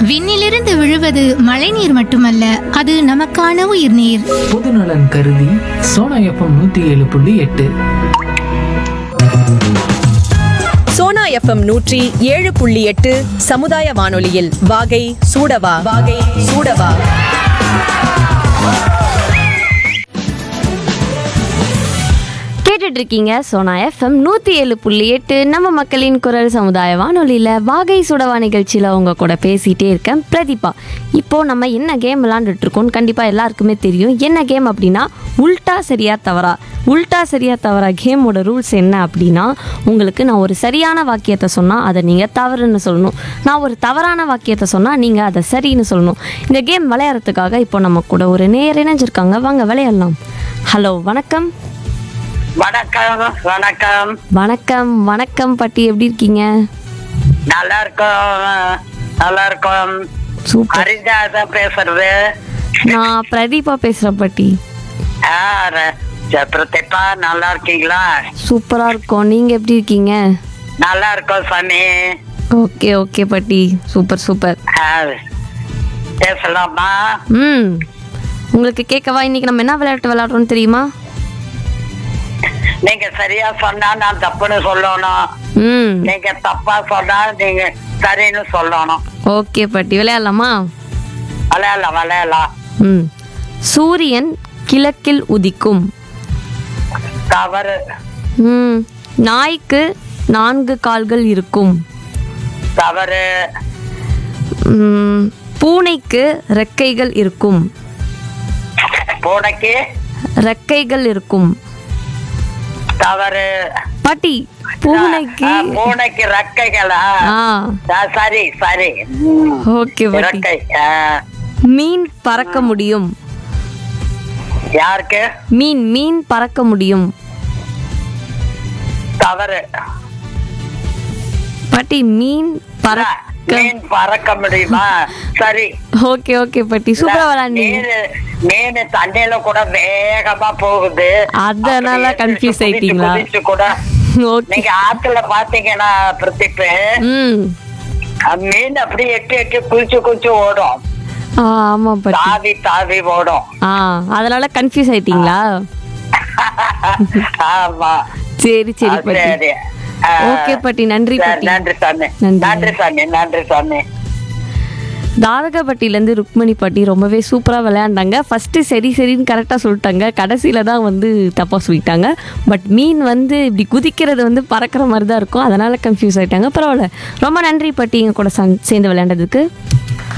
விண்ணிலிருந்து விழுவது மழைநீர் மட்டுமல்ல அது நமக்கான உயிர்நீர் பொதுநலன் கருதி சோனா எஃப்எம் நூத்தி ஏழு புள்ளி எட்டு சோனா எஃப்எம் நூற்றி ஏழு புள்ளி எட்டு சமுதாய வானொலியில் வாகை சூடவா வாகை சூடவா கேட்டுட்டு இருக்கீங்க சோனா எஃப்எம் நூற்றி ஏழு புள்ளி எட்டு நம்ம மக்களின் குரல் சமுதாய வானொலியில் வாகை சுடவா நிகழ்ச்சியில் உங்க கூட பேசிகிட்டே இருக்கேன் பிரதீபா இப்போ நம்ம என்ன கேம் விளாண்டுட்டு இருக்கோம்னு கண்டிப்பாக எல்லாருக்குமே தெரியும் என்ன கேம் அப்படின்னா உல்டா சரியா தவறா உல்டா சரியா தவறா கேமோட ரூல்ஸ் என்ன அப்படின்னா உங்களுக்கு நான் ஒரு சரியான வாக்கியத்தை சொன்னால் அதை நீங்கள் தவறுன்னு சொல்லணும் நான் ஒரு தவறான வாக்கியத்தை சொன்னால் நீங்கள் அதை சரின்னு சொல்லணும் இந்த கேம் விளையாடுறதுக்காக இப்போ நம்ம கூட ஒரு நேர் இணைஞ்சிருக்காங்க வாங்க விளையாடலாம் ஹலோ வணக்கம் வணக்கம் வணக்கம் வணக்கம் வணக்கம் பாட்டி எப்படி இருக்கீங்க நல்லா இருக்கோம் நல்லா இருக்கோம் சூப்பர் ஹரிஜா தான் பேசுறது நான் பிரதீபா பேசுறேன் பாட்டி ஆ, ர- ச- பிரதீபா நல்லா இருக்கீங்களா சூப்பரா இருக்கோம் நீங்க எப்படி இருக்கீங்க நல்லா இருக்கோம் சாமி ஓகே ஓகே பாட்டி சூப்பர் சூப்பர் ஆ, பேசலாமா ம் உங்களுக்கு கேட்கவா இன்னைக்கு நம்ம என்ன விளையாட்டு விளையாடுறோம்னு தெரியுமா நீங்க சரியா சொன்னா நான் தப்புன்னு சொல்லணும் ம் நீங்க தப்பா சொன்னா நீங்க சரின்னு சொல்லணும் ஓகே பாட்டி விளையாடலாமா விளையாடலாம் விளையாடலாம் ம் சூரியன் கிழக்கில் உதிக்கும் தவறு ம் நாய்க்கு நான்கு கால்கள் இருக்கும் தவறு ம், பூனைக்கு ரெக்கைகள் இருக்கும் பூனைக்கு ரெக்கைகள் இருக்கும் தவறு பாட்டி பூனைக்கு ஆ, பூனைக்கு ரெக்கைகளா ஆ ஆ, சரி சரி ஓகே பாட்டி இறக்கை ஆ, மீன் பறக்க முடியும் யாருக்கு மீன் மீன் பறக்க முடியும் தவறு பாட்டி மீன் பறக்க மீன் பறக்க முடியுமா சரி ஓகே ஓகே பாட்டி சூப்பரா விளாண்டீங்க மீன் மீன் தண்ணியில கூட வேகமா போகுது அதனால அப்படியே confuse குதிச்சு ஆயிட்டீங்களா? குதிச்சு கூட ஓகே நீங்க ஆத்துல பாத்தீங்கன்னா பிரதீப் ம் அஹ் மீன் அப்படியே எட்டி எட்டி குளிச்சு குளிச்சு ஓடும் ஆ ஆமா பாட்டி தாவி தாவி ஓடும் ஆ அதனால கன்ஃபியூஸ் ஆயிட்டீங்களா ஆமா சரி சரி ஆ, பாட்டி சரி ஆ, ஓகே பாட்டி நன்றி சரி, பாட்டி நன்றி சாமி நன்றி. நன்றி சாமி நன்றி சாமி தாரகப்பட்டியிலேருந்து ருக்மணி பாட்டி ரொம்பவே சூப்பராக விளையாண்டாங்க ஃபஸ்ட்டு சரி சரின்னு கரெக்டாக சொல்லிட்டாங்க கடைசியில் தான் வந்து தப்பாக சொல்லிட்டாங்க பட் மீன் வந்து இப்படி குதிக்கிறது வந்து பறக்கிற மாதிரி தான் இருக்கும் அதனால் கன்ஃபியூஸ் ஆயிட்டாங்க பரவாயில்ல ரொம்ப நன்றி பாட்டி எங்கள் கூட சந்- சேர்ந்து விளையாண்டதுக்கு